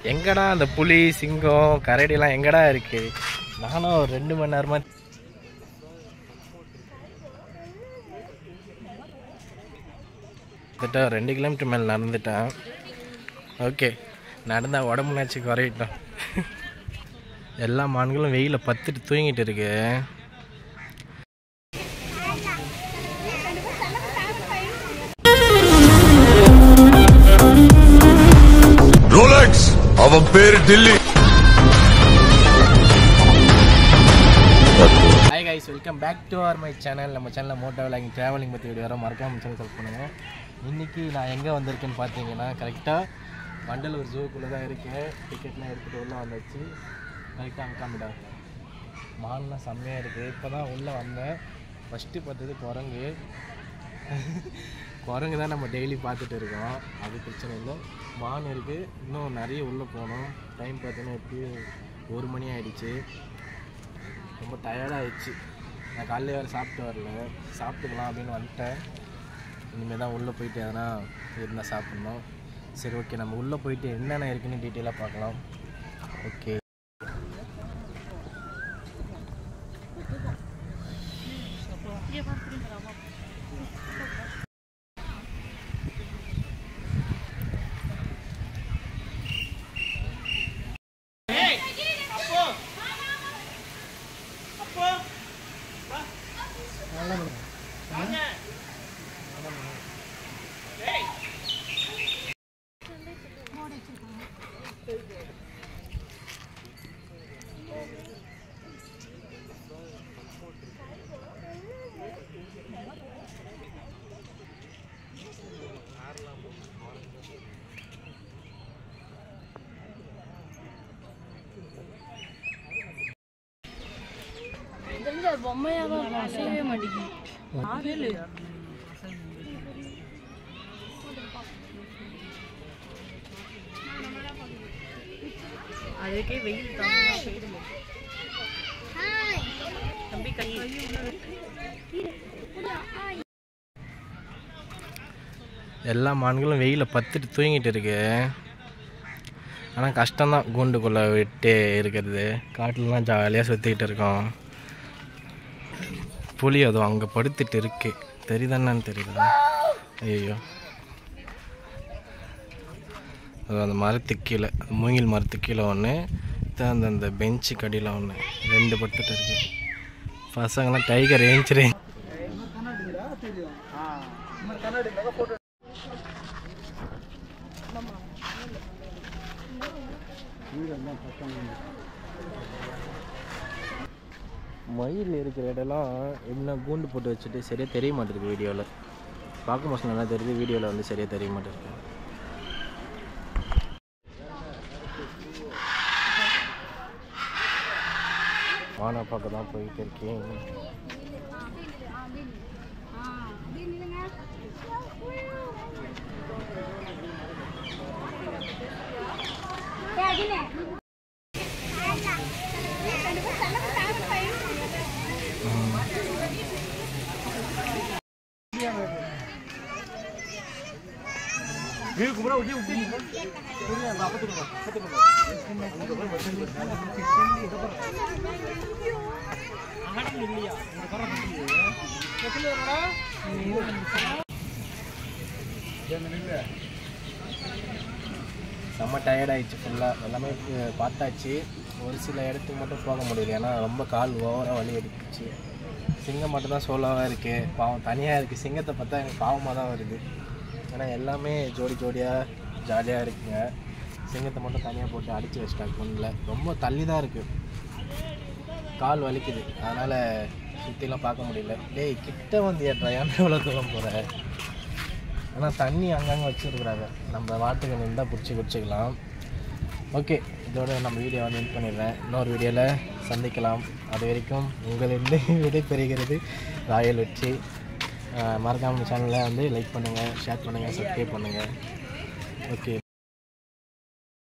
எங்கடா அந்த புலி சிங்கம் கரடிலாம் எங்கடா இருக்கு நானும் ஒரு ரெண்டு மணி நேரமா கிட்ட ஒரு ரெண்டு கிலோமீட்டர் மேலே நடந்துட்டேன் ஓகே நடந்தா உடம்புனாச்சு குறையிட்டோம் எல்லா மான்களும் வெயில பத்துட்டு தூங்கிட்டு இருக்கு ரோலக்ஸ் அவன் பேரு Dilli hi guys welcome back to our my channel நம்ம சேனலில் மோட்டோ விளாகிங் ட்ராவலிங் பற்றி வீடியோ வர மறக்காம சேனல் செலக்ட் பண்ணுங்கள் இன்றைக்கி நான் எங்கே வந்திருக்கேன்னு பார்த்தீங்கன்னா கரெக்டாக வண்டலூர் ஜூக்குள்ளே தான் இருக்கேன் டிக்கெட்லாம் எடுத்துகிட்டு உள்ளே வந்தாச்சு கரெக்டாக அங்காமிடா மான்லாம் செம்மையாக இருக்குது இப்போ தான் உள்ளே வந்தேன் ஃபஸ்ட்டு பார்த்தது குரங்கு குரங்கு தான் நம்ம டெய்லி பார்த்துட்டு இருக்கோம் அது பிரச்சனை இல்லை மான் இருக்குது இன்னும் நிறைய உள்ளே போகணும் டைம் பார்த்தீங்கன்னா எப்படியும் ஒரு மணி ஆயிடுச்சு ரொம்ப டயர்டாகிடுச்சு நான் காலையில் வேறு சாப்பிட்டு வரல சாப்பிட்டுக்கலாம் அப்படின்னு வந்துட்டேன் இனிமேல் தான் உள்ளே போயிட்டு எதனா இருந்தால் சாப்பிட்ணும் சரி ஓகே நம்ம உள்ளே போயிட்டு என்னென்ன இருக்குன்னு டீட்டெயிலாக பார்க்கலாம் ஓகே தெரிஞ்ச பொம்மையாக தான் இருக்கும் அசையவே மாட்டேங்குது ஆறு அதுக்கே வெயில் தாங்க போயிடுங்க தம்பி கை எல்லா மான்களும் வெயில பத்துட்டு தூங்கிட்டு இருக்கு ஆனால் கஷ்டம்தான் கூண்டுக்குள்ளே விட்டு இருக்கிறது காட்டிலலாம் ஜாலியாக சுற்றிக்கிட்டு இருக்கோம் புலி அதுவும் அங்கே படுத்துட்டு இருக்கு தெரியுதான்னு தெரியல ஐயோ அது அந்த மரத்துக்கு கீழே அந்த மூங்கில் மரத்துக்கு கீழே ஒன்று அந்த அந்த பெஞ்சு கடியில் ஒன்று ரெண்டு படுத்துட்டு இருக்கு பசங்களாம் டைகர் ஏஞ்சிரே மயில் இருக்கிற இடம்லாம் என்ன கூண்டு போட்டு வச்சுட்டு சரியாக தெரிய மாட்டேங்குது வீடியோவில் பார்க்கும் போது நல்லா தெரியுது வீடியோவில் வந்து சரியாக தெரிய மாட்டேங்குது வானா பார்க்க தான் போயிட்டு இருக்கேன் செம்ம டயர்ட் ஆயிடுச்சு ஃபுல்லாக எல்லாமே அஹ், பார்த்தாச்சு ஒரு சில இடத்துக்கு மட்டும் போக முடியல ஏன்னா ரொம்ப கால் ஓவராக வலி எடுத்துச்சு சிங்கம் மட்டும் தான் சோலோவாக இருக்குது பாவம் தனியாக இருக்குது சிங்கத்தை பார்த்தா எனக்கு பாவமாக தான் வருது ஏன்னா எல்லாமே ஜோடி ஜோடியாக ஜாலியாக இருக்குங்க சிங்கத்தை மட்டும் தனியாக போட்டு அடித்து வச்சிட்டாங்க பொண்ணில் ரொம்ப தள்ளி தான் இருக்குது கால் வலிக்குது அதனால் சுற்றிலாம் பார்க்க முடியல டேய் கிட்ட வந்து ஏற்றா ஏன் எவ்வளோ தூரம் போகிற ஆனால் தண்ணி அங்கங்கே வச்சுருக்குறாங்க நம்ம வாட்டுக்கு நின்று பிடிச்சி குடிச்சிக்கலாம் ஓகே இதோட நம்ம வீடியோ வந்து என் பண்ணிடுறேன் இன்னொரு வீடியோவில் சந்திக்கலாம் அது வரைக்கும் உங்களிருந்து விடைபெறுகிறது ராயல் வெற்றி மறக்காமல் சேனலை வந்து லைக் பண்ணுங்கள் ஷேர் பண்ணுங்கள் சப்ஸ்கிரைப் பண்ணுங்கள் ஓகே